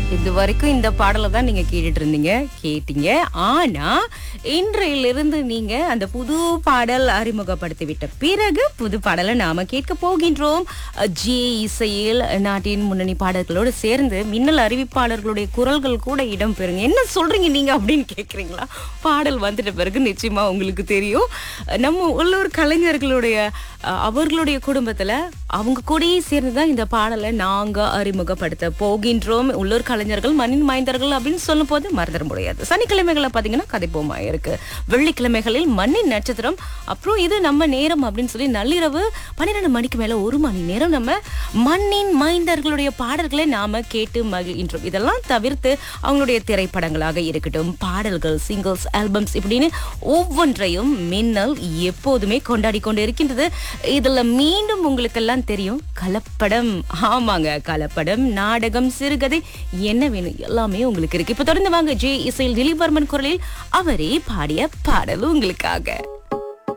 இது வரைக்கும் இந்த பாடலை தான் நீங்க கேட்டுட்டு இருந்தீங்க கேட்டீங்க ஆனா இன்றையிலிருந்து நீங்க அந்த புது பாடல் அறிமுகப்படுத்தி விட்ட பிறகு புது பாடலை நாம கேட்க போகின்றோம் ஜே இசையில் நாட்டின் முன்னணி பாடல்களோடு சேர்ந்து மின்னல் அறிவிப்பாளர்களுடைய குரல்கள் கூட இடம் பெறுங்க என்ன சொல்றீங்க நீங்க அப்படின்னு கேக்குறீங்களா பாடல் வந்துட்ட பிறகு நிச்சயமா உங்களுக்கு தெரியும் நம்ம உள்ளூர் கலைஞர்களுடைய அஹ், அவர்களுடைய குடும்பத்துல அவங்க கூடயே சேர்ந்து தான் இந்த பாடலை நாங்க அறிமுகப்படுத்த போகின்றோம் உள்ளூர் கலைஞர்கள் மண்ணின் மைந்தர்கள் அப்படின்னு சொல்லும் போது மறந்துட முடியாது சனிக்கிழமைகளை பாத்தீங்கன்னா கதைப்போமா இருக்கு வெள்ளிக்கிழமைகளில் மண்ணின் நட்சத்திரம் அப்புறம் இது நம்ம நேரம் அப்படின்னு சொல்லி நள்ளிரவு பன்னிரெண்டு மணிக்கு மேல ஒரு மணி நேரம் நம்ம மண்ணின் மைந்தர்களுடைய பாடல்களை நாம கேட்டு மகிழ்கின்றோம் இதெல்லாம் தவிர்த்து அவங்களுடைய திரைப்படங்களாக இருக்கட்டும் பாடல்கள் சிங்கிள்ஸ் ஆல்பம்ஸ் இப்படின்னு ஒவ்வொன்றையும் மின்னல் எப்போதுமே கொண்டாடி கொண்டு இருக்கின்றது இதுல மீண்டும் உங்களுக்கெல்லாம் தெரியும் கலப்படம் ஆமாங்க கலப்படம் நாடகம் சிறுகதை என்ன வேணும் எல்லாமே உங்களுக்கு இருக்கு இப்ப தொடர்ந்து வாங்க ஜே இசையில் திலீப் வர்மன் குரலில் அவரே பாடிய பாடல் உங்களுக்காக